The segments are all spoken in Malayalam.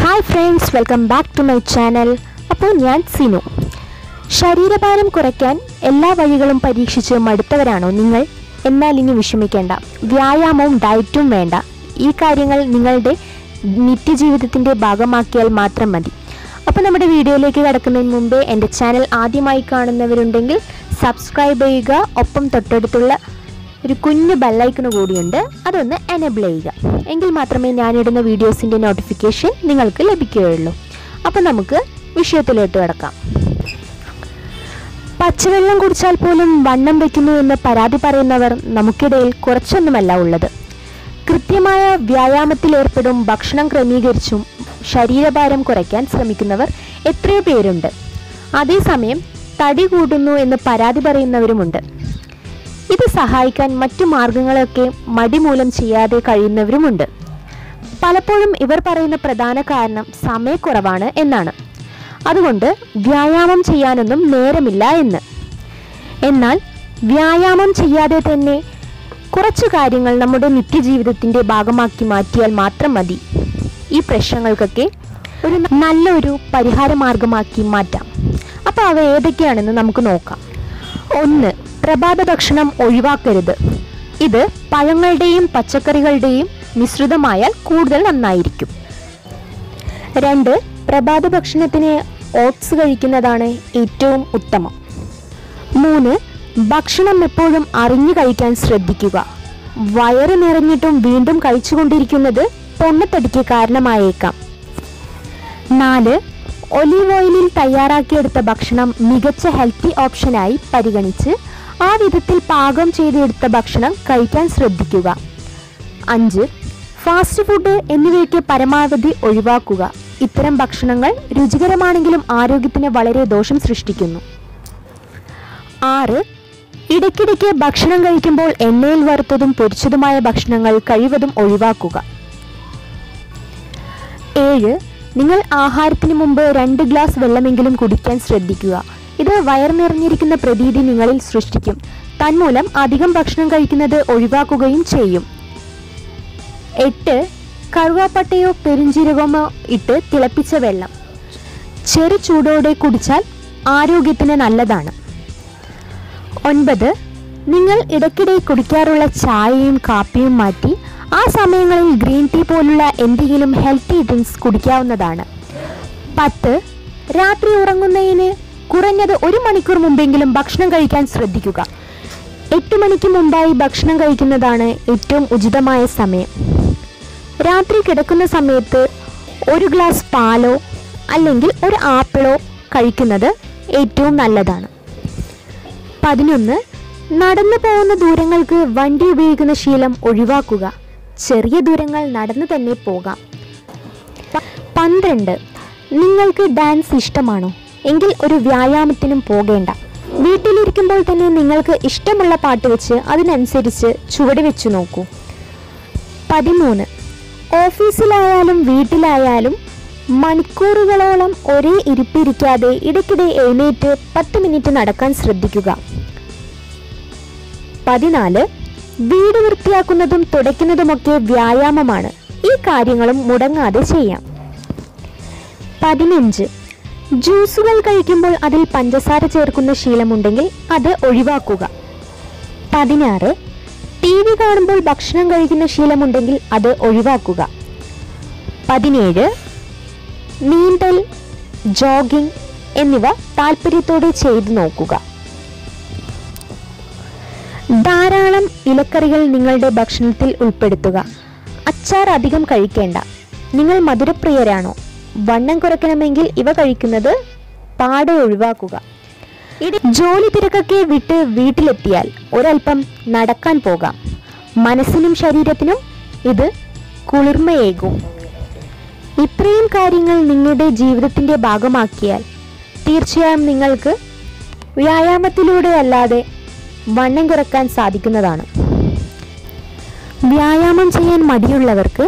hi friends welcome back to my channel അപ്പോൾ ഞാൻ സിനു ശരീരഭാരം കുറയ്ക്കാൻ എല്ലാ വഴികളും പരീക്ഷിച്ച് മടുത്തവരാണോ നിങ്ങൾ എന്നാൽ ഇനി വിഷമിക്കേണ്ട വ്യായാമവും ഡയറ്റും വേണ്ട ഈ കാര്യങ്ങൾ നിങ്ങളുടെ നിത്യജീവിതത്തിൻ്റെ ഭാഗമാക്കിയാൽ മാത്രം മതി അപ്പോൾ നമ്മുടെ വീഡിയോയിലേക്ക് കടക്കുന്നതിന് മുമ്പേ എൻ്റെ ചാനൽ ആദ്യമായി കാണുന്നവരുണ്ടെങ്കിൽ സബ്സ്ക്രൈബ് ചെയ്യുക ഒപ്പം തൊട്ടടുത്തുള്ള ഒരു കുഞ്ഞു ബെല്ലൈക്കണ് കൂടിയുണ്ട് അതൊന്ന് എനേബിൾ ചെയ്യുക എങ്കിൽ മാത്രമേ ഞാനിടുന്ന വീഡിയോസിൻ്റെ നോട്ടിഫിക്കേഷൻ നിങ്ങൾക്ക് ലഭിക്കുകയുള്ളൂ അപ്പോൾ നമുക്ക് വിഷയത്തിലോട്ട് കിടക്കാം പച്ചവെള്ളം കുടിച്ചാൽ പോലും വണ്ണം വയ്ക്കുന്നു എന്ന് പരാതി പറയുന്നവർ നമുക്കിടയിൽ കുറച്ചൊന്നുമല്ല ഉള്ളത് കൃത്യമായ വ്യായാമത്തിൽ ഏർപ്പെടും ഭക്ഷണം ക്രമീകരിച്ചും ശരീരഭാരം കുറയ്ക്കാൻ ശ്രമിക്കുന്നവർ എത്രയോ പേരുണ്ട് അതേസമയം തടി കൂടുന്നു എന്ന് പരാതി പറയുന്നവരുമുണ്ട് ഇത് സഹായിക്കാൻ മറ്റു മാർഗങ്ങളൊക്കെ മടി മൂലം ചെയ്യാതെ കഴിയുന്നവരുമുണ്ട് പലപ്പോഴും ഇവർ പറയുന്ന പ്രധാന കാരണം സമയക്കുറവാണ് എന്നാണ് അതുകൊണ്ട് വ്യായാമം ചെയ്യാനൊന്നും നേരമില്ല എന്ന് എന്നാൽ വ്യായാമം ചെയ്യാതെ തന്നെ കുറച്ചു കാര്യങ്ങൾ നമ്മുടെ നിത്യജീവിതത്തിൻ്റെ ഭാഗമാക്കി മാറ്റിയാൽ മാത്രം മതി ഈ പ്രശ്നങ്ങൾക്കൊക്കെ ഒരു നല്ലൊരു പരിഹാര മാർഗമാക്കി മാറ്റാം അപ്പോൾ അവ ഏതൊക്കെയാണെന്ന് നമുക്ക് നോക്കാം ഒന്ന് പ്രഭാത ഭക്ഷണം ഒഴിവാക്കരുത് ഇത് പഴങ്ങളുടെയും പച്ചക്കറികളുടെയും മിശ്രിതമായാൽ കൂടുതൽ നന്നായിരിക്കും രണ്ട് പ്രഭാത ഭക്ഷണത്തിന് ഓട്സ് കഴിക്കുന്നതാണ് ഏറ്റവും ഉത്തമം മൂന്ന് ഭക്ഷണം എപ്പോഴും അറിഞ്ഞു കഴിക്കാൻ ശ്രദ്ധിക്കുക വയറ് നിറഞ്ഞിട്ടും വീണ്ടും കഴിച്ചുകൊണ്ടിരിക്കുന്നത് പൊണ്ണത്തടിക്ക് കാരണമായേക്കാം നാല് ഒലീവ് ഓയിലിൽ തയ്യാറാക്കിയെടുത്ത ഭക്ഷണം മികച്ച ഹെൽത്തി ഓപ്ഷനായി പരിഗണിച്ച് ആ വിധത്തിൽ പാകം ചെയ്തെടുത്ത ഭക്ഷണം കഴിക്കാൻ ശ്രദ്ധിക്കുക അഞ്ച് ഫാസ്റ്റ് ഫുഡ് എന്നിവയൊക്കെ പരമാവധി ഒഴിവാക്കുക ഇത്തരം ഭക്ഷണങ്ങൾ രുചികരമാണെങ്കിലും ആരോഗ്യത്തിന് വളരെ ദോഷം സൃഷ്ടിക്കുന്നു ആറ് ഇടയ്ക്കിടയ്ക്ക് ഭക്ഷണം കഴിക്കുമ്പോൾ എണ്ണയിൽ വറുത്തതും പൊരിച്ചതുമായ ഭക്ഷണങ്ങൾ കഴിവതും ഒഴിവാക്കുക ഏഴ് നിങ്ങൾ ആഹാരത്തിന് മുമ്പ് രണ്ട് ഗ്ലാസ് വെള്ളമെങ്കിലും കുടിക്കാൻ ശ്രദ്ധിക്കുക ഇത് വയർ നിറഞ്ഞിരിക്കുന്ന പ്രതീതി നിങ്ങളിൽ സൃഷ്ടിക്കും തന്മൂലം അധികം ഭക്ഷണം കഴിക്കുന്നത് ഒഴിവാക്കുകയും ചെയ്യും എട്ട് കറുവാപ്പട്ടയോ പെരുംജീരകമോ ഇട്ട് തിളപ്പിച്ച വെള്ളം ചെറു ചൂടോടെ കുടിച്ചാൽ ആരോഗ്യത്തിന് നല്ലതാണ് ഒൻപത് നിങ്ങൾ ഇടയ്ക്കിടെ കുടിക്കാറുള്ള ചായയും കാപ്പിയും മാറ്റി ആ സമയങ്ങളിൽ ഗ്രീൻ ടീ പോലുള്ള എന്തെങ്കിലും ഹെൽത്തി ഡ്രിങ്ക്സ് കുടിക്കാവുന്നതാണ് പത്ത് രാത്രി ഉറങ്ങുന്നതിന് കുറഞ്ഞത് ഒരു മണിക്കൂർ മുമ്പെങ്കിലും ഭക്ഷണം കഴിക്കാൻ ശ്രദ്ധിക്കുക എട്ട് മണിക്ക് മുമ്പായി ഭക്ഷണം കഴിക്കുന്നതാണ് ഏറ്റവും ഉചിതമായ സമയം രാത്രി കിടക്കുന്ന സമയത്ത് ഒരു ഗ്ലാസ് പാലോ അല്ലെങ്കിൽ ഒരു ആപ്പിളോ കഴിക്കുന്നത് ഏറ്റവും നല്ലതാണ് പതിനൊന്ന് നടന്നു പോകുന്ന ദൂരങ്ങൾക്ക് വണ്ടി ഉപയോഗിക്കുന്ന ശീലം ഒഴിവാക്കുക ചെറിയ ദൂരങ്ങൾ നടന്നു തന്നെ പോകാം പ- പന്ത്രണ്ട് നിങ്ങൾക്ക് ഡാൻസ് ഇഷ്ടമാണോ എങ്കിൽ ഒരു വ്യായാമത്തിനും പോകേണ്ട വീട്ടിലിരിക്കുമ്പോൾ തന്നെ നിങ്ങൾക്ക് ഇഷ്ടമുള്ള പാട്ട് വെച്ച് അതിനനുസരിച്ച് ചുവട് വെച്ചു നോക്കൂ പതിമൂന്ന് ഓഫീസിലായാലും വീട്ടിലായാലും മണിക്കൂറുകളോളം ഒരേ ഇരിപ്പിരിക്കാതെ ഇടയ്ക്കിടെ എഴുന്നേറ്റ് പത്ത് മിനിറ്റ് നടക്കാൻ ശ്രദ്ധിക്കുക പതിനാല് വീട് വൃത്തിയാക്കുന്നതും തുടയ്ക്കുന്നതുമൊക്കെ വ്യായാമമാണ് ഈ കാര്യങ്ങളും മുടങ്ങാതെ ചെയ്യാം പതിനഞ്ച് ജ്യൂസുകൾ കഴിക്കുമ്പോൾ അതിൽ പഞ്ചസാര ചേർക്കുന്ന ശീലമുണ്ടെങ്കിൽ അത് ഒഴിവാക്കുക പതിനാറ് ടി വി കാണുമ്പോൾ ഭക്ഷണം കഴിക്കുന്ന ശീലമുണ്ടെങ്കിൽ അത് ഒഴിവാക്കുക പതിനേഴ് നീന്തൽ ജോഗിംഗ് എന്നിവ താല്പര്യത്തോടെ ചെയ്തു നോക്കുക ധാരാളം ഇലക്കറികൾ നിങ്ങളുടെ ഭക്ഷണത്തിൽ ഉൾപ്പെടുത്തുക അച്ചാർ അധികം കഴിക്കേണ്ട നിങ്ങൾ മധുരപ്രിയരാണോ വണ്ണം കുറയ്ക്കണമെങ്കിൽ ഇവ കഴിക്കുന്നത് പാടെ ഒഴിവാക്കുക ഇനി ജോലി തിരക്കൊക്കെ വിട്ട് വീട്ടിലെത്തിയാൽ ഒരൽപ്പം നടക്കാൻ പോകാം മനസ്സിനും ശരീരത്തിനും ഇത് കുളിർമയേകും ഇത്രയും കാര്യങ്ങൾ നിങ്ങളുടെ ജീവിതത്തിൻ്റെ ഭാഗമാക്കിയാൽ തീർച്ചയായും നിങ്ങൾക്ക് വ്യായാമത്തിലൂടെ അല്ലാതെ വണ്ണം കുറയ്ക്കാൻ സാധിക്കുന്നതാണ് വ്യായാമം ചെയ്യാൻ മടിയുള്ളവർക്ക്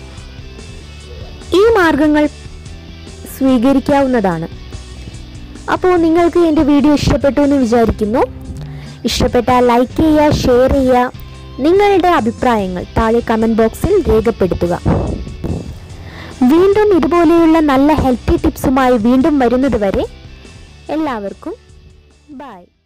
ഈ മാർഗങ്ങൾ സ്വീകരിക്കാവുന്നതാണ് അപ്പോൾ നിങ്ങൾക്ക് എൻ്റെ വീഡിയോ ഇഷ്ടപ്പെട്ടു എന്ന് വിചാരിക്കുന്നു ഇഷ്ടപ്പെട്ടാൽ ലൈക്ക് ചെയ്യുക ഷെയർ ചെയ്യുക നിങ്ങളുടെ അഭിപ്രായങ്ങൾ താഴെ കമൻറ്റ് ബോക്സിൽ രേഖപ്പെടുത്തുക വീണ്ടും ഇതുപോലെയുള്ള നല്ല ഹെൽത്തി ടിപ്സുമായി വീണ്ടും വരുന്നത് വരെ എല്ലാവർക്കും ബൈ